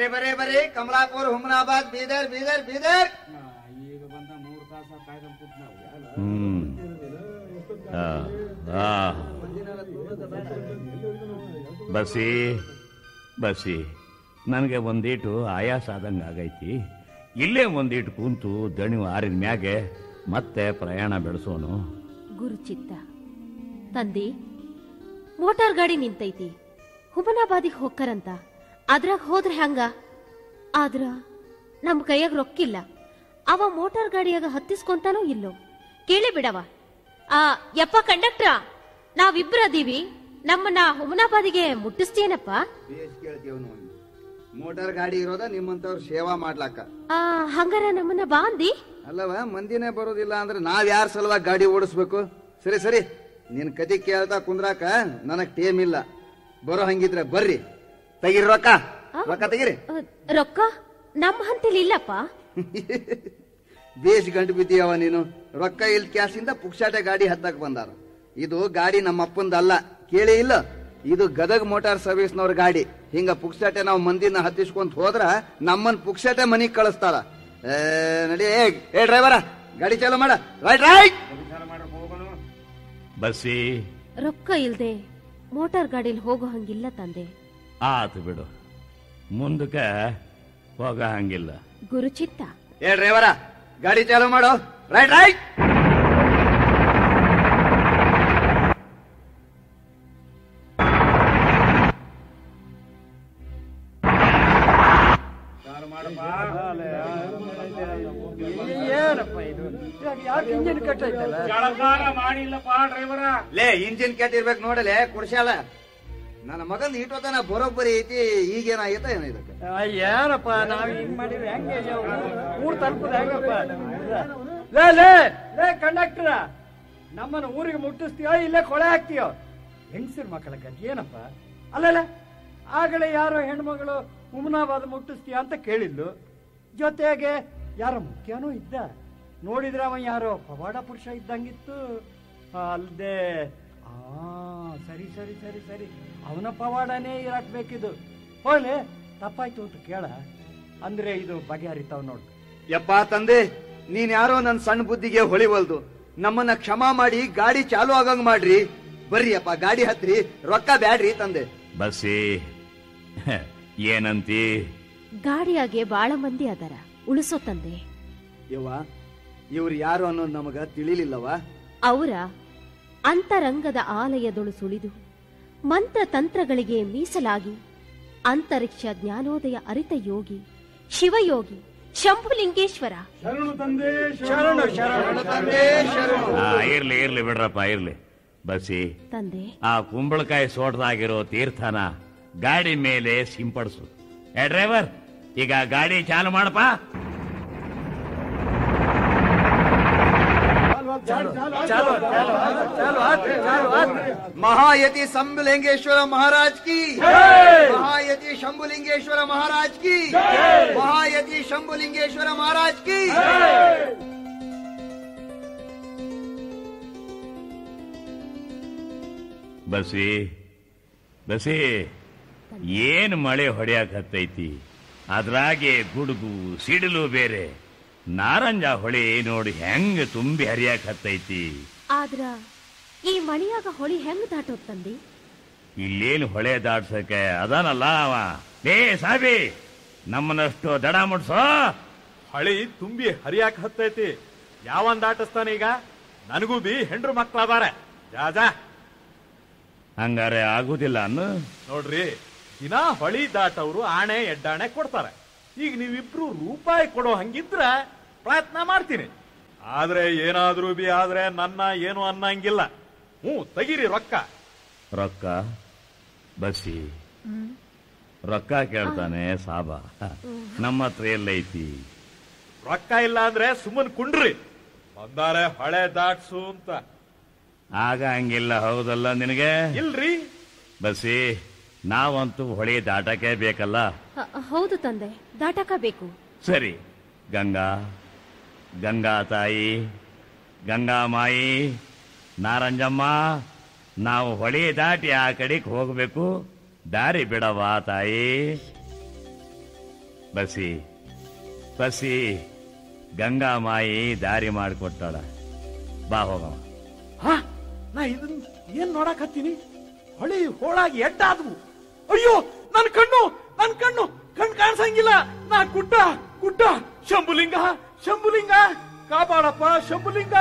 ಬರ್ರಿ ಬರ್ರಿ ಬರ್ರಿ ಕಮಲಾಪುರ್ ಹುಮನಾಬಾದ್ ಬೀದರ್ ಬೀದರ್ ಬೀದರ್ ಈಗ ಬಂದ ಮೂರು ತಾಸ ಕಾಯ್ಕೊಂಡು ಕೂತ್ ನಾವು ಹ್ಮ್ ಆ, ಆ. ಬಸ್ಸಿ ಬಸ್ಸಿ ನನಗೆ ಒಂದೀಟು ಆಯಾಸ ಆದಂಗೆ ಆಗೈತಿ ಇಲ್ಲೇ ಒಂದೀಟು ಕುಂತು ದಣಿವು ಆರಿದ ಮ್ಯಾಗೆ ಮತ್ತೆ ಪ್ರಯಾಣ ಬೆಳೆಸೋನು ಗುರುಚಿತ್ತ ತಂದಿ ಮೋಟಾರ್ ಗಾಡಿ ನಿಂತೈತಿ ಹುಮನಾಬಾದಿಗೆ ಹೋಗ್ಕರಂತ ಅದ್ರಾಗ ಹೋದ್ರೆ ಹಂಗ ಆದ್ರ ನಮ್ ಕೈಯಾಗ ರೊಕ್ಕಿಲ್ಲ ಅವ ಮೋಟಾರ್ ಗಾಡಿಯಾಗ ಹತ್ತಿಸ್ಕೊಂತಾನೋ ಇಲ್ಲೋ ಕೇಳಿ ಬಿಡವ ಆ ಯಪ್ಪ ಕಂಡಕ್ಟ್ರ ನಾವಿಬ್ರ ಅದೀವಿ ನಮ್ಮನ್ನ ಹುಮನಾಬಾದಿಗೆ ಮುಟ್ಟಿಸ್ತೀನಪ್ಪ ಬೇಸ್ ಕೇಳ್ತೀವ್ ನಾವು ಮೋಟಾರ್ ಗಾಡಿ ಇರೋದ ನಿಮ್ಮಂತವ್ರ ಸೇವಾ ಮಾಡ್ಲಾಕ ಆ ಹಂಗಾರ ನಮ್ಮನ್ನ ಬಾಂದಿ ಅಲ್ಲವ ಮಂದಿನೇ ಬರೋದಿಲ್ಲ ಅಂದ್ರೆ ನಾವ್ ಯಾರ ಸಲುವಾಗಿ ಗಾಡಿ ಓಡಿಸ್ಬೇಕು ಸರಿ ಸರಿ ನಿನ್ ಕತಿ ಕೇಳ್ತಾ ಕುಂದ್ರಾಕ ನನಗ್ ಟೇಮ್ ಇಲ್ಲ ಬರೋ ಹಂಗಿದ್ರೆ ಬರ್ರಿ ತೆಗಿರಿ ರೊಕ್ಕ ರೊಕ್ಕ ತೆಗಿರಿ ಆ, ರೊಕ್ಕ ನಮ್ಮ ಹಂತಲಿ ಇಲ್ಲಪ್ಪ ಬೇಸ್ ಗಂಟು ಬಿದ್ದೀಯವ ನೀನು ರೊಕ್ಕ ಇಲ್ ಕ್ಯಾಸಿಂದ ಪುಕ್ಷಾಟೆ ಗಾಡಿ ಹತ್ತಕ್ ಬಂದಾರ ಇದು ಗಾಡಿ ನಮ್ಮ ಅಪ್ಪಂದಲ್ಲ ಕೇಳಿ ಇಲ್ಲ ಇದು ಗದಗ್ ಮೋಟಾರ್ ಸರ್ವಿಸ್ನವ್ರ ಗಾಡಿ ಹಿಂಗ ಪುಕ್ಷಾಟೆ ನಾವು ಮಂದಿನ ಹತ್ತಿಸ್ಕೊಂತ ಹೋದ್ರ ನಮ್ಮನ್ ಪುಕ್ಷಾಟೆ ಮನಿಗ್ ಕಳಿಸ್ತಾರ ಏ, ನಡಿ ಏ, ಏ ಡ್ರೈವರ ಗಾಡಿ ಚಾಲು ಮಾಡ ರೈಟ್ ರೈಟ್ ವಿಚಾರ ಮಾಡಕ್ ಹೋಗೋಣ ಬಸ್ಸಿ ರೊಕ್ಕ ಇಲ್ದೆ ಮೋಟಾರ್ ಗಾಡಿಲಿ ಹೋಗೋ ಹಂಗಿಲ್ಲ ತಂದೆ ಆತು ಬಿಡು ಮುಂದಕ್ಕೆ ಹೋಗ ಹಂಗಿಲ್ಲ ಗುರುಚಿತ್ತ ಏ ಡ್ರೈವರ ಗಾಡಿ ಚಾಲು ಮಾಡು ರೈಟ್ ರೈಟ್ ವಿಚಾರ ಮಾಡಪ್ಪ ಏನಪ್ಪ ಇದು ಯಾಕೆ ಇಂಜಿನ್ ಕಟ್ಟೈತಲ್ಲ ಜಳಕಾರ ಮಾಡಿಲ್ಲಪ್ಪ ಡ್ರೈವರ ಲೇ ಇಂಜಿನ್ ಕೆಟ್ಟಿರ್ಬೇಕು ನೋಡಲೆ ಕುಡ್ಸ್ಯಾಲ ನನ್ನ ಮಗನ್ ಇಟ್ಟೋತನ ಬರೋಬ್ಬರಿ ಐತಿ ಈಗೇನಾಗೈತ ಏನೋ ಇದಕ್ಕೆ ಆ, ಏನಪ್ಪ ನಾವ್ ಹಿಂಗ್ ಮಾಡಿದ್ರೆ ಹೆಂಗೆ ಊರ್ ತಲುಪದ ಹೆಂಗಪ್ಪ ಲೇ ಲೇ ಲೇ ಕಂಡಕ್ಟರ್ ನಮ್ಮನ್ನ ಊರಿಗೆ ಮುಟ್ಟಿಸ್ತೀಯೋ ಇಲ್ಲೇ ಕೊಳೆ ಹಾಕ್ತೀಯೋ ಹೆಂಗಸರ್ ಮಕ್ಕಳ ಗತಿ ಏನಪ್ಪ ಅಲ್ಲಲ್ಲ ಆಗಲೇ ಯಾರೋ ಹೆಣ್ಮಗಳು ಉಮನಾಬಾದ್ ಮುಟ್ಟಿಸ್ತೀಯ ಅಂತ ಕೇಳಿದ್ಲು ಜೊತೆಗೆ ಯಾರೋ ಮುಖ್ಯನೂ ಇದ್ದ ನೋಡಿದ್ರೆ ಅವ ಯಾರೋ ಪವಾಡ ಪುರುಷ ಇದ್ದಂಗಿತ್ತು ಅಲ್ದೆ ಆ ಸರಿ ಸರಿ ಸರಿ ಸರಿ ಅವನ ಪವಾಡನೇ ಇರಾಕ್ ಬೇಕಿದು ಹೋಗ್ಲಿ ತಪ್ಪಾಯ್ತು ಅಂತ ಕೇಳ ಅಂದ್ರೆ ಇದು ಬಗೆಹರಿತಾವ್ ನೋಡು ಯಪ್ಪ ತಂದೆ ನೀನ್ ಯಾರೋ ನನ್ ಸಣ್ಣ ಬುದ್ಧಿಗೆ ಹೊಳಿವಲ್ದು ನಮ್ಮನ್ನ ಕ್ಷಮಾ ಮಾಡಿ ಗಾಡಿ ಚಾಲು ಆಗಂಗ್ ಮಾಡ್ರಿ ಬರ್ರಿ ಅಪ್ಪ ಗಾಡಿ ಹತ್ರಿ ರೊಕ್ಕ ಬ್ಯಾಡ್ರಿ ತಂದೆ ಬಸ್ಸಿ ಏನಂತಿ ಗಾಡಿಯಾಗೆ ಬಾಳ ಮಂದಿ ಅದರ ಉಳಿಸೋ ತಂದೆ ಯವ್ವ ಇವ್ರು ಯಾರು ಅನ್ನೋದು ನಮಗ ತಿಳಿಲಿಲ್ಲವ ಅವರ ಅಂತರಂಗದ ಆಲಯದೊಳು ಸುಳಿದು ಮಂತ್ರ ತಂತ್ರಗಳಿಗೆ ಮೀಸಲಾಗಿ ಅಂತರಿಕ್ಷ ಜ್ಞಾನೋದಯ ಅರಿತ ಯೋಗಿ ಶಿವಯೋಗಿ ಶಂಭುಲಿಂಗೇಶ್ವರ ಶರಣು ಶರಣು ಆ, ಇರ್ಲಿ ಇರ್ಲಿ ಬಿಡ್ರಪ್ಪ ಇರ್ಲಿ ಬಸ್ಸಿ ತಂದೆ ಆ ಕುಂಬಳಕಾಯಿ ಸೋಟದಾಗಿರೋ ತೀರ್ಥನ ಗಾಡಿ ಮೇಲೆ ಸಿಂಪಡಿಸು ಏ ಡ್ರೈವರ್ ಈಗ ಗಾಡಿ ಚಾಲು ಮಾಡಪ್ಪ महायति शंभुलिंगेश्वर महाराज की महायति शंभुलिंगेश्वर महाराज की महायति शंभुलिंगेश्वर महाराज की ಬಸ್ಸಿ ಬಸ್ಸಿ ಏನ್ ಮಳೆ ಹೊಡೆಯಕತ್ತೈತಿ ಅದ್ರಾಗೆ ಗುಡುಗು ಸಿಡಿಲು ಬೇರೆ ನಾರಂಜ ಹೊಳೆ ನೋಡಿ ಹೆಂಗ್ ತುಂಬಿ ಹರಿಯಾಕತ್ತೈತಿ ಆದ್ರ ಈ ಮಳಿಯಾಗ ಹೊಳಿ ಹೆಂಗ್ ದಾಟೋದ್ ತಂದೆ ಇಲ್ಲೇನು ಹೊಳೆ ದಾಟ್ಸಕ್ಕೆ ಅದಾನಲ್ಲ ಅವ ಲೇ ಸಾಬಿ ನಮ್ಮನಷ್ಟು ದಡ ಮುಟ್ಸೋ ಹಳಿ ತುಂಬಿ ಹರಿಯಾಕ ಹತ್ತೈತಿ ಯಾವನ್ ದಾಟಿಸ್ತಾನ ಈಗ ನನಗೂ ಬಿ ಹೆಂಡ್ರು ಮಕ್ಳದಾರೆ ಜಾಜಾ ಹಂಗಾರೆ ಆಗುದಿಲ್ಲ ಅನ್ನು ನೋಡ್ರಿ ದಿನಾ ಹೊಳಿ ದಾಟವ್ರು ಆಣೆ ಎಡ್ಡಾಣೆ ಕೊಡ್ತಾರೆ ಈಗ ನೀವಿಬ್ರು ರೂಪಾಯಿ ಕೊಡೋ ಹಂಗಿದ್ರ ಪ್ರಯತ್ನ ಮಾಡ್ತೀನಿ ಆದ್ರೆ ಏನಾದ್ರೂ ಬಿ ಆದ್ರೆ ನನ್ನ ಏನು ಅನ್ನಂಗಿಲ್ಲ ಹ್ಞೂ ತೆಗೀರಿ ರೊಕ್ಕ ರೊಕ್ಕ ಬಸ್ಸಿ ರೊಕ್ಕ ಕೇಳ್ತಾನೆ ಸಾಬ ನಮ್ಮ ಹತ್ರ ಎಲ್ಲೈತಿ ರೊಕ್ಕ ಇಲ್ಲ ಅಂದ್ರೆ ಸುಮ್ಮನ್ ಕುಂಡ್ರಿ ಬಂದಾರೆ ಹೊಳೆ ದಾಟ್ಸು ಅಂತ ಆಗ ಹಂಗಿಲ್ಲ ಹೌದಲ್ಲ ನಿನಗೆ ಇಲ್ರಿ ಬಸ್ಸಿ ನಾವಂತೂ ಹೊಳೆ ದಾಟಕ್ಕೆ ಬೇಕಲ್ಲ ಹ- ಹೌದು ತಂದೆ ದಾಟಕ ಬೇಕು ಸರಿ ಗಂಗಾ ಗಂಗಾ ತಾಯಿ ಗಂಗಾ ಮಾಯಿ ನಾರಂಜಮ್ಮ ನಾವು ಹೊಳೆ ದಾಟಿ ಆ ಕಡೆಗೆ ಹೋಗಬೇಕು ದಾರಿ ಬಿಡವಾ ತಾಯಿ ಬಸಿ ಬಸಿ ಗಂಗಾಮಾಯಿ ದಾರಿ ಮಾಡಿಕೊಟ್ಟಾಳ ಬಾ ಹೋಗವ ಹಾ ನಾ ಇದನ್ ಏನ್ ನೋಡಕ್ ಹತ್ತೀನಿ ಹೊಳಿ ಹೋಳಾಗಿ ಎಡ್ಡಾದ್ವು ಅಯ್ಯೋ ನನ್ ಕಣ್ಣು ನನ್ ಕಣ್ಣು ಕಣ್ ಕಾಣಿಸಂಗಿಲ್ಲ ನಾ ಗುಡ್ಡ ಗುಡ್ಡ ಶಂಭುಲಿಂಗ ಶಂಭುಲಿಂಗ ಕಾಪಾಡಪ್ಪ ಶಂಭುಲಿಂಗ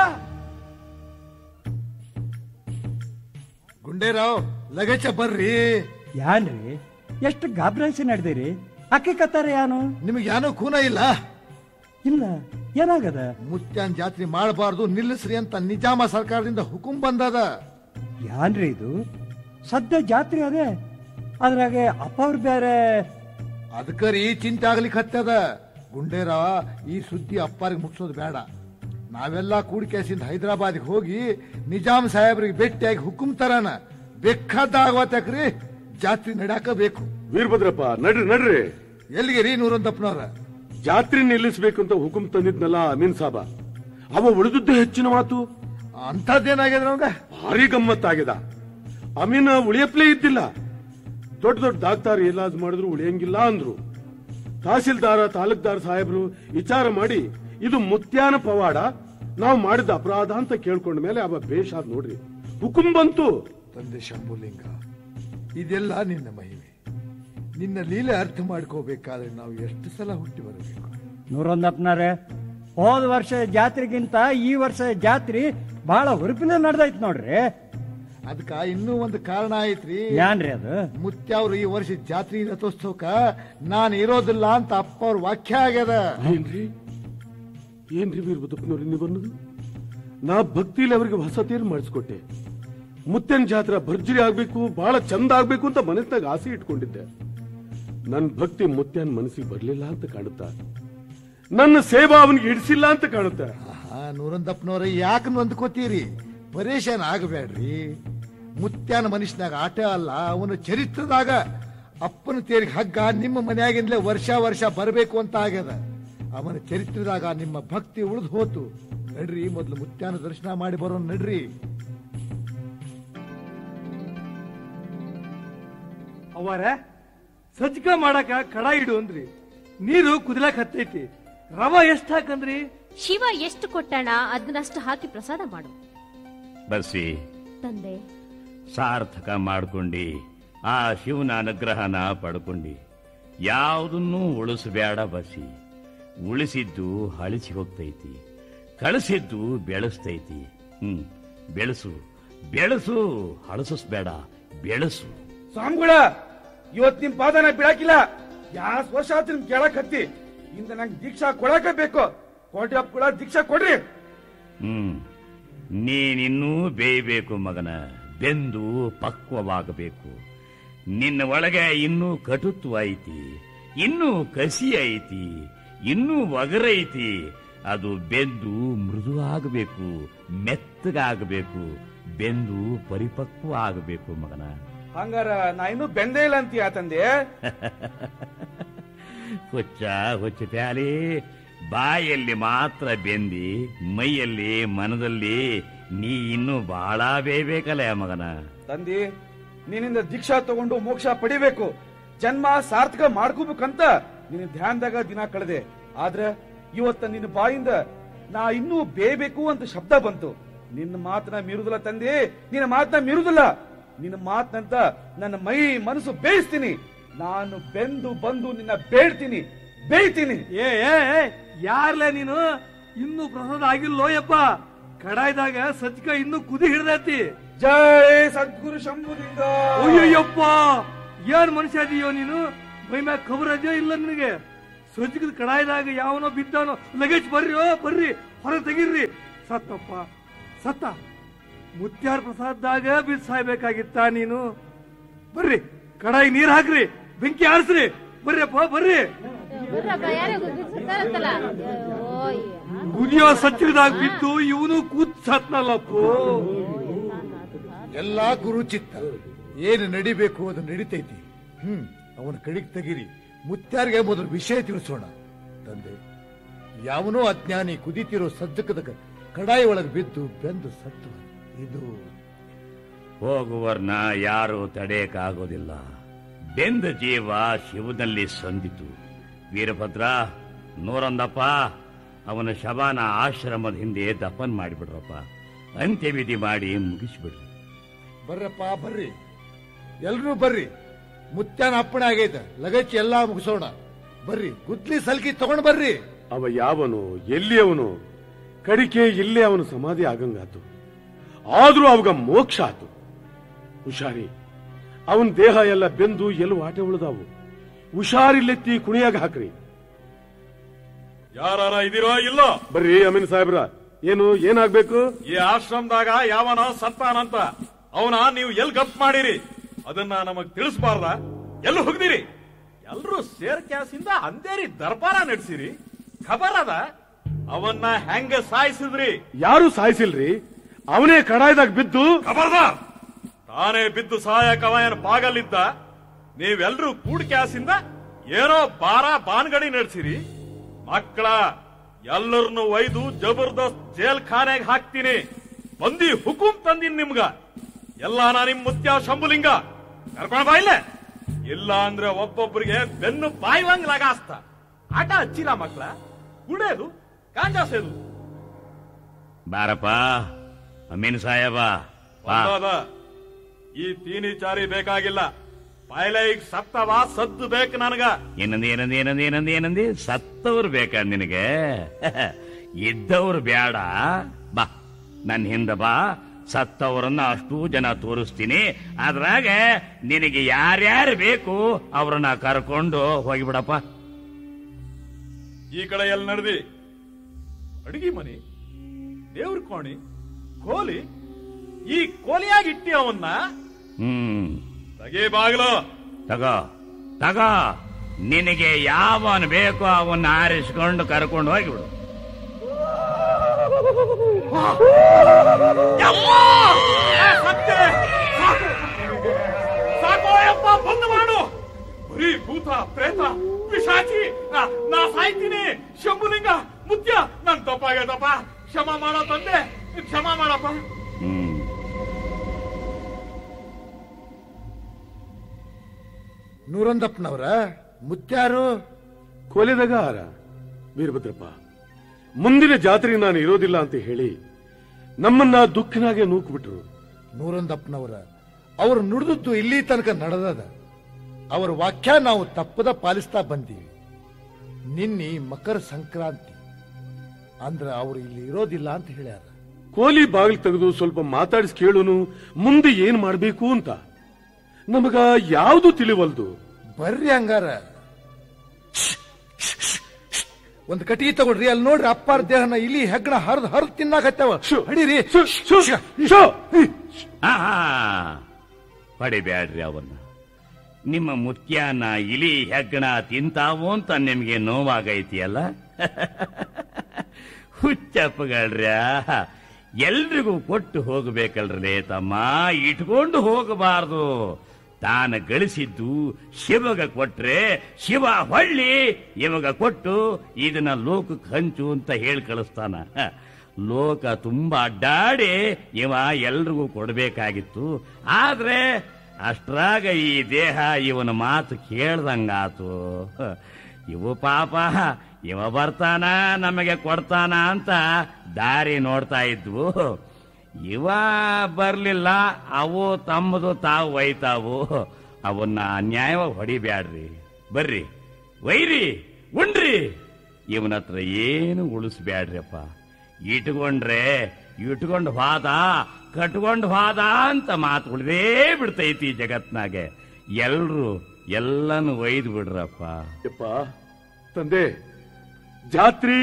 ಗುಂಡೇರಾವ್ ಲಗೇಜ ಬರ್ರಿ ಯಾನ್ರಿ ಎಷ್ಟು ಗಾಬ್ರಾಯಿಸಿ ನಡೆದಿರಿ ಅಕ್ಕಿ ಕತ್ತಾರ ಯಾನು ನಿಮಗೆ ಯಾನೋ ಖೂನ ಇಲ್ಲ ಇಲ್ಲ ಏನಾಗದ ಮುತ್ಯಾನ್ ಜಾತ್ರೆ ಮಾಡಬಾರ್ದು ನಿಲ್ಲಿಸ್ರಿ ಅಂತ ನಿಜಾಮ ಸರ್ಕಾರದಿಂದ ಹುಕುಂ ಬಂದದ ಯಾನ್ರಿ ಇದು ಸದ್ಯ ಜಾತ್ರೆ ಅದೇ ಅದ್ರಾಗೆ ಅಪ್ಪ ಅವ್ರು ಬೇರೆ ಅದಕ್ಕರಿ ಚಿಂತೆ ಆಗ್ಲಿಕ್ಕೆ ಹತ್ತದ ಗುಂಡೇರಾವ ಈ ಸುದ್ದಿ ಅಪ್ಪಾರಿಗೆ ಮುಟ್ಸೋದು ಬೇಡ ನಾವೆಲ್ಲ ಕೂಡಿಕೆಸಿಂದ ಹೈದರಾಬಾದ್ಗೆ ಹೋಗಿ ನಿಜಾಮ್ ಸಾಹೇಬ್ರಿಗೆ ಭೇಟಿಯಾಗಿ ಹುಕುಂ ತರಾನ ಬೇಕಾದಾಗವತ್ತಕ್ರಿ ಜಾತ್ರೆ ನಡ್ಯಾಕ ಬೇಕು ವೀರಭದ್ರಪ್ಪ ನಡ್ರಿ ನಡ್ರಿ ಎಲ್ಲಿಗೆ ರೀ ನೂರಂತಪ್ಪನವ್ರ ಜಾತ್ರೆ ನಿಲ್ಲಿಸ್ಬೇಕು ಅಂತ ಹುಕುಂ ತಂದಿದ್ನಲ್ಲ ಅಮೀನ್ ಸಾಬ ಅವ ಉಳಿದದ್ದೇ ಹೆಚ್ಚಿನ ಮಾತು ಅಂಥದ್ದೇನಾಗ್ಯದ ನಮ್ಗ ಭಾರಿ ಗಮ್ಮತ್ತಾಗಿದೆ ಅಮೀನ್ ಉಳಿಯಪ್ಲೇ ಇದ್ದಿಲ್ಲ ದೊಡ್ಡ ದೊಡ್ಡ ಡಾಕ್ಟರ್ ಇಲಾಜ್ ಮಾಡಿದ್ರು ಉಳಿಯಂಗಿಲ್ಲ ಅಂದ್ರು ತಹಸೀಲ್ದಾರ ತಾಲೂಕ್ದಾರ್ ಸಾಹೇಬ್ರು ವಿಚಾರ ಮಾಡಿ ಇದು ಮುತ್ಯಾನ ಪವಾಡ ನಾವು ಮಾಡಿದ ಅಪರಾಧ ಅಂತ ಕೇಳ್ಕೊಂಡ ಮೇಲೆ ಅವ ಬೇಷಾದ್ ನೋಡ್ರಿ ಹುಕುಂ ಬಂತು ತಂದೆ ಶಂಭುಲಿಂಗ ಇದೆಲ್ಲ ನಿನ್ನ ಮಹಿಮೆ ನಿನ್ನ ಲೀಲೆ ಅರ್ಥ ಮಾಡ್ಕೋಬೇಕಾದ್ರೆ ನಾವು ಎಷ್ಟು ಸಲ ಹುಟ್ಟಿ ಬರಬೇಕು ನೂರೊಂದಪ್ಪನಾರೆ ಹೋದ ವರ್ಷ ಜಾತ್ರೆಗಿಂತ ಈ ವರ್ಷ ಜಾತ್ರೆ ಬಹಳ ಹುರುಪಿನ ನಡೆದೈತ್ ನೋಡ್ರಿ ಅದಕ್ಕ ಇನ್ನೂ ಒಂದು ಕಾರಣ ಐತ್ರಿ ಏನ್ರಿ ಅದು ಮುತ್ಯಾವ್ರು ಈ ವರ್ಷ ಜಾತ್ರೆ ರಥೋತ್ಸವಕ್ಕ ನಾನು ಇರೋದಿಲ್ಲ ಅಂತ ಅಪ್ಪ ಅವ್ರ ವಾಕ್ಯ ಆಗ್ಯದ ಏನ್ರಿ ಏನ್ರಿ ವೀರಭದ್ರಪ್ಪನವ್ರಿ ನೀವು ಅನ್ನೋದು ನಾ ಭಕ್ತಿಲಿ ಅವರಿಗೆ ಹೊಸ ತೇರು ಮಾಡಿಸ್ಕೊಟ್ಟೆ ಮುತ್ತನ್ ಜಾತ್ರೆ ಭರ್ಜರಿ ಆಗ್ಬೇಕು ಬಹಳ ಚಂದ ಆಗ್ಬೇಕು ಅಂತ ಮನಸ್ನಾಗ ಆಸೆ ಇಟ್ಕೊಂಡಿದ್ದೆ ನನ್ನ ಭಕ್ತಿ ಮುತ್ಯನ್ ಮನಸ್ಸಿಗೆ ಬರ್ಲಿಲ್ಲ ಅಂತ ಕಾಣುತ್ತಾ ನನ್ನ ಸೇವಾ ಅವನಿಗೆ ಇಡಿಸಿಲ್ಲ ಅಂತ ಕಾಣುತ್ತೆ ಆಹಾ ನೂರಂದಪ್ಪನವ್ರ ಯಾಕೆ ನೊಂದ್ಕೋತೀರಿ ಪರೇಶಾನ್ ಆಗಬೇಡ್ರಿ ಮುತ್ಯಾನ ಮನುಷ್ಯನಾಗ ಆಟ ಅಲ್ಲ ಅವನ ಚರಿತ್ರದಾಗ ಅಪ್ಪನ ತೇರಿಗೆ ಹಗ್ಗ ನಿಮ್ಮ ಮನೆಯಾಗಿಂದಲೇ ವರ್ಷ ವರ್ಷ ಬರಬೇಕು ಅಂತ ಆಗ್ಯದ ಅವನ ಚರಿತ್ರದಾಗ ನಿಮ್ಮ ಭಕ್ತಿ ಉಳಿದು ಹೋತು ನಡ್ರಿ ಮೊದಲು ಮುತ್ಯಾನ ದರ್ಶನ ಮಾಡಿ ಬರೋನ್ ನಡ್ರಿ ಅವರ ಸಜ್ಜಕ ಮಾಡಕ ಕಡ ಇಡು ಅಂದ್ರಿ ನೀರು ಕುದಿಲಕ್ ಹತ್ತೈತಿ ರವ ಎಷ್ಟ್ ಹಾಕಂದ್ರಿ ಶಿವ ಎಷ್ಟು ಕೊಟ್ಟಣ ಅದನ್ನಷ್ಟು ಹಾಕಿ ಪ್ರಸಾದ ಮಾಡು ಬಸಿ ತಂದೆ ಸಾರ್ಥಕ ಮಾಡ್ಕೊಂಡಿ ಆ ಶಿವನ ಅನುಗ್ರಹನ ಪಡ್ಕೊಂಡಿ ಯಾವುದನ್ನೂ ಉಳಿಸಬೇಡ ಬಸಿ ಉಳಿಸಿದ್ದು ಹಳಿಸಿ ಹೋಗ್ತೈತಿ ಕಳಿಸಿದ್ದು ಬೆಳೆಸ್ತೈತಿ ಹ್ಮ್ ಬೆಳೆಸು ಬೆಳೆಸು ಹಳಸಿಸ್ಬೇಡ ಬೆಳೆಸು ಸ್ವಾಮಿಗಳ ಇವತ್ ನಿಮ್ ಪಾದನ ಬಿಡಾಕಿಲ್ಲ ಯಾಸ್ ವರ್ಷ ಆಯ್ತು ನಿಮ್ ಕೇಳಕ್ ಹತ್ತಿ ಇಂದ ನಂಗೆ ದೀಕ್ಷಾ ಕೊಡಾಕ ಬೇಕು ಕೋಟಿ ಕೂಡ ದೀಕ್ಷಾ ಕೊಡ್ರಿ ಹ್ಮ್ ನೀನಿನ್ನೂ ಬೇಯಬೇಕು ಮಗನ ಬೆಂದು ಪಕ್ವವಾಗಬೇಕು ನಿನ್ನ ಒಳಗೆ ಇನ್ನೂ ಕಟುತ್ವ ಐತಿ ಇನ್ನೂ ಕಸಿ ಐತಿ ಇನ್ನೂ ಒಗರೈತಿ ಅದು ಬೆಂದು ಮೃದು ಆಗಬೇಕು ಮೆತ್ತಗಾಗಬೇಕು ಬೆಂದು ಪರಿಪಕ್ವ ಆಗಬೇಕು ಮಗನ ಹಂಗಾರ ನಾ ಇನ್ನೂ ಬೆಂದೇ ಇಲ್ಲ ಅಂತೀಯ ತಂದೆ ಹುಚ್ಚ ಹುಚ್ಚ ಪ್ಯಾಲಿ ಬಾಯಲ್ಲಿ ಮಾತ್ರ ಬೆಂದಿ ಮೈಯಲ್ಲಿ ಮನದಲ್ಲಿ ನೀ ಇನ್ನೂ ಬಹಳ ಬೇಯ್ಬೇಕಲ್ಲ ಮಗನ ತಂದಿ ನಿನ್ನಿಂದ ದೀಕ್ಷಾ ತಗೊಂಡು ಮೋಕ್ಷ ಪಡಿಬೇಕು ಜನ್ಮ ಸಾರ್ಥಕ ಮಾಡ್ಕೋಬೇಕಂತ ನಿನ್ನ ಧ್ಯಾನದಾಗ ದಿನ ಕಳೆದೆ ಆದ್ರೆ ಇವತ್ತ ನಿನ್ನ ಬಾಯಿಂದ ನಾ ಇನ್ನೂ ಬೇಯಬೇಕು ಅಂತ ಶಬ್ದ ಬಂತು ನಿನ್ನ ಮಾತನ್ನ ಮೀರುದಿಲ್ಲ ತಂದೆ ನಿನ್ನ ಮಾತನ್ನ ಮೀರುದಿಲ್ಲ ನಿನ್ನ ಮಾತನಂತ ನನ್ನ ಮೈ ಮನಸ್ಸು ಬೇಯಿಸ್ತೀನಿ ನಾನು ಬೆಂದು ಬಂದು ನಿನ್ನ ಬೇಡ್ತೀನಿ ಬೇಯ್ತೀನಿ ಏ ಏ ಏ, ಯಾರ್ಲೆ ನೀನು ಇನ್ನೂ ಪ್ರಸಾದ ಆಗಿಲ್ಲೋ ಯಪ್ಪ ಕಡಾಯ್ದಾಗ ಸಜ್ಜಕ ಇನ್ನೂ ಕುದಿ ಹಿಡ್ದೈತಿ ಜೈ ಸದ್ಗುರು ಶಂಭುಲಿಂಗ ಅಯ್ಯಯ್ಯಪ್ಪ ಏನ್ ಮನುಷ್ಯ ಅದೀಯೋ ನೀನು ಮೈ ಮ್ಯಾಗ ಖಬರ್ ಅದೆಯೋ ಇಲ್ಲ ನಿನಗೆ ಸಜ್ಜಕದ ಕಡಾಯ್ದಾಗ ಯಾವನೋ ಬಿದ್ದಾನೋ ಲಗೇಜ್ ಬರ್ರಿ ಓ ಬರ್ರಿ ಹೊರ ತೆಗೀರ್ರಿ ಸತ್ತಪ್ಪ ಸತ್ತ ಮುತ್ಯಾರ ಪ್ರಸಾದದಾಗ ಬಿದ್ದು ಸಾಯ್ಬೇಕಾಗಿತ್ತ ನೀನು ಬರ್ರಿ ಕಡಾಯಿ ನೀರ್ ಹಾಕ್ರಿ ಬೆಂಕಿ ಆರಿಸ್ರಿ ಬರ್ರಿಯಪ್ಪ ಬರ್ರಿ ಕುದಿಯೋ ಸಚ್ಚರದಾಗ ಬಿದ್ದು ಇವನು ಕೂತ್ ಸತ್ನಲ್ಲಪ್ಪೋ ಎಲ್ಲಾ ಗುರು ಚಿತ್ತ ಏನು ನಡಿಬೇಕು ಅದು ನಡಿತೈತಿ ಹ್ಮ್ ಅವನ ಕಡಿಗೆ ತೆಗಿರಿ ಮುತ್ಯಾರಿಗೆ ಮೊದಲು ವಿಷಯ ತಿಳಿಸೋಣ ತಂದೆ ಯಾವನೋ ಅಜ್ಞಾನಿ ಕುದಿತಿರೋ ಸಜ್ಜಕದ ಕ- ಕಡಾಯಿ ಒಳಗೆ ಬಿದ್ದು ಬೆಂದು ಸತ್ತು ಇದು ಹೋಗುವರ್ನ ಯಾರು ತಡೆಯಕ್ಕಾಗೋದಿಲ್ಲ ಬೆಂದ ಜೀವ ಶಿವನಲ್ಲಿ ಸಂದಿತು ವೀರಭದ್ರ ನೂರೊಂದಪ್ಪ ಅವನ ಶವಾನ ಆಶ್ರಮದ ಹಿಂದೆ ದಫನ್ ಮಾಡಿಬಿಡ್ರಪ್ಪ ಅಂತ್ಯವಿಧಿ ಮಾಡಿ ಮುಗಿಸ್ಬಿಡ್ರಿ ಬರ್ರಪ್ಪ ಬರ್ರಿ ಎಲ್ರೂ ಬರ್ರಿ ಮುತ್ಯಾನ ಅಪ್ಪಣೆ ಆಗೈತೆ ಲಗಚ್ಚಿ ಎಲ್ಲಾ ಮುಗಿಸೋಣ ಬರ್ರಿ ಗುದ್ಲಿ ಸಲ್ಕಿ ತಗೊಂಡ್ ಬರ್ರಿ ಅವ ಯಾವನು ಎಲ್ಲಿ ಅವನು ಕಡಿಕೆ ಇಲ್ಲೇ ಅವನ ಸಮಾಧಿ ಆಗಂಗಾತು ಆದ್ರೂ ಅವಾಗ ಮೋಕ್ಷ ಆತು ಹುಷಾರಿ ಅವನ ದೇಹ ಎಲ್ಲ ಬೆಂದು ಎಲ್ಲೂ ಆಟೆ ಉಳಿದಾವು ಹುಷಾರಿಲ್ಲೆತ್ತಿ ಕುಣಿಯಾಗ ಹಾಕ್ರಿ ಯಾರಾರ ಇದೀರೋ ಇಲ್ಲೋ ಬರ್ರಿ ಅಮೀನ್ ಸಾಹೇಬ್ರ ಏನು ಏನಾಗ್ಬೇಕು ಈ ಆಶ್ರಮದಾಗ ಯಾವನೋ ಸತ್ತಾನಂತ ಅವನ ನೀವು ಎಲ್ ಗಪ್ ಮಾಡಿರಿ ಅದನ್ನ ನಮಗ್ ತಿಳಿಸ್ಬಾರ್ದ ಎಲ್ಲಿ ಹೋಗ್ದಿರಿ ಎಲ್ರು ಸೇರ್ ಕ್ಯಾಸಿಂದ ಅಂದೇರಿ ದರ್ಬಾರ ನಡೆಸಿರಿ ಖಬರ್ ಅದ ಅವನ್ನ ಹೆಂಗ ಸಾಯಿಸಿದ್ರಿ ಯಾರು ಸಾಯಿಸಿಲ್ರಿ ಅವನೇ ಕಡಾಯ್ದಾಗ ಬಿದ್ದು ಖಬರ್ದಾರ್ ತಾನೇ ಬಿದ್ದು ಸಹಾಯಕ ಅವನ ಬಾಗಲಿದ್ದ ನೀವೆಲ್ರೂ ಕೂಡ್ ಕ್ಯಾಸಿಂದ ಏನೋ ಬಾರ ಬಾನ್ಗಡಿ ನಡೆಸಿರಿ ಮಕ್ಕಳ ಎಲ್ಲರನ್ನು ಒಯ್ದು ಜಬರ್ದಸ್ತ್ ಜೇಲ್ ಖಾನೆಗೆ ಹಾಕ್ತೀನಿ ಬಂದಿ ಹುಕುಂ ತಂದಿನ್ ನಿಮ್ಗ ಎಲ್ಲ ನಾ ನಿಮ್ ಮುತ್ಯ ಶಂಭುಲಿಂಗ ಕರ್ಕೊಂಡ್ ಬಾಯಿಲೆ ಇಲ್ಲ ಅಂದ್ರೆ ಒಬ್ಬೊಬ್ಬರಿಗೆ ಬೆನ್ನು ಬಾಯ್ವಂಗ್ ಲಗಾಸ್ತ ಆಟ ಹಚ್ಚಿಲ್ಲ ಮಕ್ಕಳ ಕುಡೇದು ಗಾಂಜಾ ಸೇದು ಬಾರಪ್ಪ ಅಮೀನ್ ಸಾಹೇಬ ಬಾ ಬಂದಾದ. ಈ ತೀನಿ ಚಾರಿ ಬೇಕಾಗಿಲ್ಲ ಪಾಯ್ಲೆ ಈಗ ಸತ್ತವ ಸದ್ದು ಬೇಕು ನನಗ ಏನಂದಿ ಏನಂದಿ ಏನಂದಿ ಏನಂದಿ ಏನಂದಿ ಸತ್ತವ್ರು ಬೇಕಾ ನಿನಗೆ ಇದ್ದವ್ರು ಬೇಡ ಬಾ ನನ್ನ ಹಿಂದ ಬಾ ಸತ್ತವರನ್ನ ಅಷ್ಟೂ ಜನ ತೋರಿಸ್ತೀನಿ ಅದ್ರಾಗ ನಿನಗೆ ಯಾರ್ಯಾರು ಬೇಕು ಅವ್ರನ್ನ ಕರ್ಕೊಂಡು ಹೋಗಿಬಿಡಪ್ಪ ಈ ಕಡೆ ಎಲ್ಲಿ ನಡೆದಿ ಅಡಿಗೆ ಮನಿ ದೇವ್ರ ಕೋಣಿ ಕೋಲಿ ಈ ಕೋಲಿಯಾಗಿ ಇಟ್ಟಿ ಅವನ್ನ ಹ್ಮ್ ತಗೇ ಬಾಗ್ಲು ತಗೋ ತಗೋ ನಿನಗೆ ಯಾವನ್ ಬೇಕೋ ಅವನ್ನ ಆರಿಸ್ಕೊಂಡು ಕರ್ಕೊಂಡು ಹೋಗಿಬಿಡು ಸತ್ಯ! ಸಾಕು! ಸಾಕೋ ಯಪ್ಪ ಬಂದ್ ಮಾಡು ಬರೀ ಭೂತ ಪ್ರೇತ ಪಿಶಾಚಿ ನಾ ನಾ ಸಾಯ್ತೀನಿ ಶಂಭುಲಿಂಗ ಮುತ್ಯ ನನ್ ತಪ್ಪಾಗೈತಪ್ಪ ಕ್ಷಮ ಮಾಡೋ ತಂದೆ ಕ್ಷಮ ಮಾಡಪ್ಪ ಹ್ಮ್ ನೂರೊಂದಪ್ಪನವ್ರ ಮುತ್ಯಾರು ಕೊಲೆದಾಗ ಆರ ವೀರಭದ್ರಪ್ಪ ಮುಂದಿನ ಜಾತ್ರೆ ನಾನು ಇರೋದಿಲ್ಲ ಅಂತ ಹೇಳಿ ನಮ್ಮನ್ನ ದುಃಖನಾಗೆ ನೂಕ್ಬಿಟ್ರು ನೂರೊಂದಪ್ಪನವರ ಅವರು ನುಡಿದದ್ದು ಇಲ್ಲಿ ತನಕ ನಡೆದದ ಅವರ ವಾಕ್ಯ ನಾವು ತಪ್ಪದ ಪಾಲಿಸ್ತಾ ಬಂದೀವಿ ನಿನ್ನೆ ಮಕರ ಸಂಕ್ರಾಂತಿ ಅಂದ್ರ ಅವ್ರು ಇಲ್ಲಿ ಇರೋದಿಲ್ಲ ಅಂತ ಹೇಳ್ಯಾರ ಕೋಲಿ ಬಾಗಿಲು ತೆಗೆದು ಸ್ವಲ್ಪ ಮಾತಾಡಿಸಿ ಕೇಳುನು ಮುಂದೆ ಏನ್ ಮಾಡ್ಬೇಕು ಅಂತ ನಮಗ ಯಾವುದು ತಿಳಿವಲ್ದು ಬರ್ರಿ ಹಂಗಾರ ಒಂದ್ ಕಟ್ಟಿಗೆ ತಗೊಳ್ರಿ ಅಲ್ಲಿ ನೋಡ್ರಿ ಅಪ್ಪಾರ ದೇಹನ ಇಲ್ಲಿ ಹೆಗ್ಗಣ ಹರಿದ್ ಹರಿದ್ ತಿನ್ನಾಕತ್ತವ ಹಡೀರಿ ಆಹಾ ಹೊಡಿಬ್ಯಾಡ್ರಿ ಅವನ್ನ ನಿಮ್ಮ ಮುತ್ಯಾನ ಇಲಿ ಹೆಗ್ಗಣ ತಿಂತಾವು ಅಂತ ನಿಮ್ಗೆ ನೋವಾಗೈತಿಯಲ್ಲ ಹುಚ್ಚಪ್ಪಗಳ್ರ್ಯ ಎಲ್ರಿಗೂ ಕೊಟ್ಟು ಹೋಗಬೇಕಲ್ರೇ ತಮ್ಮ ಇಟ್ಕೊಂಡು ಹೋಗಬಾರ್ದು ತಾನು ಗಳಿಸಿದ್ದು ಶಿವಗ ಕೊಟ್ರೆ ಶಿವ ಹೊಳ್ಳಿ ಇವಾಗ ಕೊಟ್ಟು ಇದನ್ನ ಲೋಕಕ್ಕೆ ಹಂಚು ಅಂತ ಹೇಳಿ ಕಳಿಸ್ತಾನ ಹ. ಲೋಕ ತುಂಬಾ ಅಡ್ಡಾಡಿ ಇವ ಎಲ್ರಿಗೂ ಕೊಡ್ಬೇಕಾಗಿತ್ತು ಆದ್ರೆ ಅಷ್ಟ್ರಾಗ ಈ ದೇಹ ಇವನ ಮಾತು ಕೇಳ್ದಂಗಾತು ಹ. ಇವು ಪಾಪ ಇವ ಬರ್ತಾನ ನಮಗೆ ಕೊಡ್ತಾನ ಅಂತ ದಾರಿ ನೋಡ್ತಾ ಇದ್ವು ಇವ ಬರ್ಲಿಲ್ಲ ಅವು ತಮ್ಮದು ತಾವು ಒಯ್ತಾವು ಅವನ್ನ ಅನ್ಯಾಯವಾಗಿ ಹೊಡಿಬ್ಯಾಡ್ರಿ ಬರ್ರಿ ಒಯ್ರಿ ಉಣ್ರಿ ಇವನ ಹತ್ರ ಏನು ಉಳಿಸ್ಬ್ಯಾಡ್ರಿಪ್ಪ ಇಟ್ಕೊಂಡ್ರೆ ಇಟ್ಕೊಂಡು ಹೋದ ಕಟ್ಕೊಂಡು ಹೋದ ಅಂತ ಮಾತು ಉಳಿದೇ ಬಿಡ್ತೈತಿ ಈ ಜಗತ್ನಾಗೆ ಎಲ್ರು ಎಲ್ಲನೂ ಒಯ್ದು ಬಿಡ್ರಪ್ಪ ಯಪ್ಪ ತಂದೆ ಜಾತ್ರಿ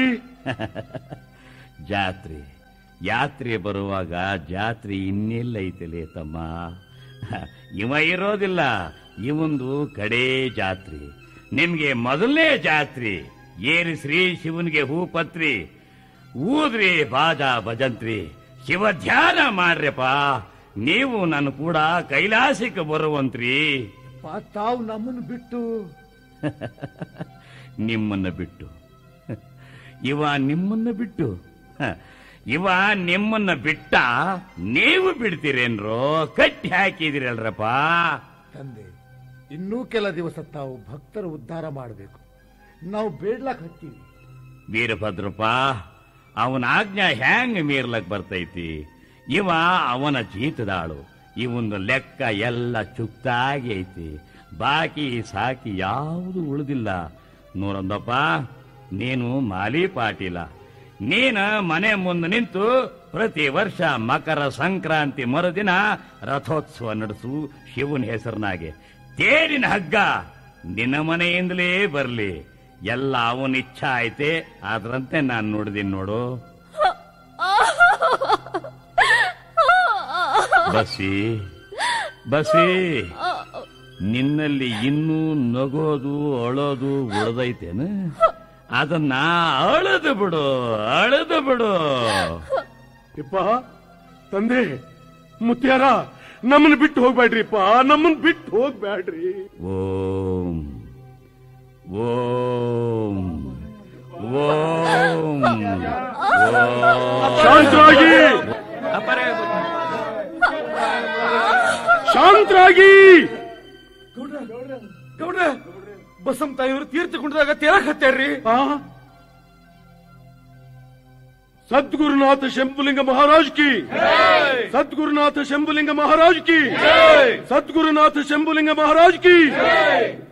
ಜಾತ್ರೆ ಯಾತ್ರೆ ಬರುವಾಗ ಜಾತ್ರೆ ಇನ್ನೆಲ್ಲ ಐತಲೇ ತಮ್ಮ ಇವ ಇರೋದಿಲ್ಲ ಇವಂದು ಕಡೇ ಜಾತ್ರೆ ನಿಮ್ಗೆ ಮೊದಲನೇ ಜಾತ್ರೆ ಏರಿ ಶ್ರೀ ಶಿವನಿಗೆ ಹೂ ಪತ್ರಿ ಊದ್ರಿ ಬಾಜಾ ಭಜಂತ್ರಿ ಶಿವ ಧ್ಯಾನ ಮಾಡ್ರಪ್ಪ ನೀವು ನನ್ನ ಕೂಡ ಕೈಲಾಸಕ್ಕೆ ಬರುವಂತ್ರಿ ಪಾ, ತಾವು ನಮ್ಮನ್ನು ಬಿಟ್ಟು ನಿಮ್ಮನ್ನ ಬಿಟ್ಟು ಇವ ನಿಮ್ಮನ್ನ ಬಿಟ್ಟು ಹ, ಇವ ನಿಮ್ಮನ್ನ ಬಿಟ್ಟ ನೀವು ಬಿಡ್ತೀರೇನ್ರೋ ಕಟ್ಟಿ ಹಾಕಿದಿರಲ್ರಪ್ಪ ತಂದೆ ಇನ್ನೂ ಕೆಲ ದಿವಸ ತಾವು ಭಕ್ತರ ಉದ್ಧಾರ ಮಾಡಬೇಕು ನಾವು ಬೇಡ್ಲಾಕ್ ಹತ್ತೀವಿ ವೀರಭದ್ರಪ್ಪ ಅವನ ಆಜ್ಞಾ ಹ್ಯಾಂಗ್ ಮೀರ್ಲಕ್ ಬರ್ತೈತಿ ಇವ ಅವನ ಜೀತದಾಳು ಇವನ ಲೆಕ್ಕ ಎಲ್ಲ ಚುಕ್ತಾಗಿ ಐತಿ ಬಾಕಿ ಸಾಕಿ ಯಾವುದು ಉಳಿದಿಲ್ಲ ನೋಡಂದಪ್ಪ ನೀನು ಮಾಲಿ ಪಾಟೀಲ ನೀನ ಮನೆ ಮುಂದೆ ನಿಂತು ಪ್ರತಿ ವರ್ಷ ಮಕರ ಸಂಕ್ರಾಂತಿ ಮರುದಿನ ರಥೋತ್ಸವ ನಡೆಸು ಶಿವನ ಹೆಸರಿನಾಗೆ ತೇರಿನ ಹಗ್ಗ ನಿನ್ನ ಮನೆಯಿಂದಲೇ ಬರ್ಲಿ ಎಲ್ಲ ಅವನ ಇಚ್ಛಾ ಐತೆ ಅದ್ರಂತೆ ನಾನು ನೋಡಿದೀನಿ ನೋಡು ಬಸಿ ಬಸಿ ನಿನ್ನಲ್ಲಿ ಇನ್ನೂ ನಗೋದು ಅಳೋದು ಉಳ್ದೈತೇನು ಅದನ್ನ ಅಳದು ಬಿಡು ಅಳದು ಬಿಡು ಇಪ್ಪ ತಂದೆ ಮುತ್ಯಾರ ನಮ್ಮನ್ನ ಬಿಟ್ಟು ಹೋಗ್ಬೇಡ್ರಿಪ್ಪ ನಮ್ಮನ್ನ ಬಿಟ್ಟು ಹೋಗ್ಬೇಡ್ರಿ ಓಂ ಓಂ ಓಂ ಶಾಂತರಾಗಿ ಶಾಂತರಾಗಿ ಗೌಡ್ರ ಬಸಮ್ ತಾಯಿಯವರು ತೀರ್ಥ ಕುಂಡದಾಗ ತೇರಕ್ ಹತ್ತಾರ್ರಿ ಆ? ಸದ್ಗುರುನಾಥ ಶಂಭುಲಿಂಗ ಮಹಾರಾಜ್ ಕಿ ಸದ್ಗುರುನಾಥ ಶಂಭುಲಿಂಗ ಮಹಾರಾಜ್ ಕಿ ಸದ್ಗುರುನಾಥ ಶಂಭುಲಿಂಗ ಮಹಾರಾಜ್ ಕಿ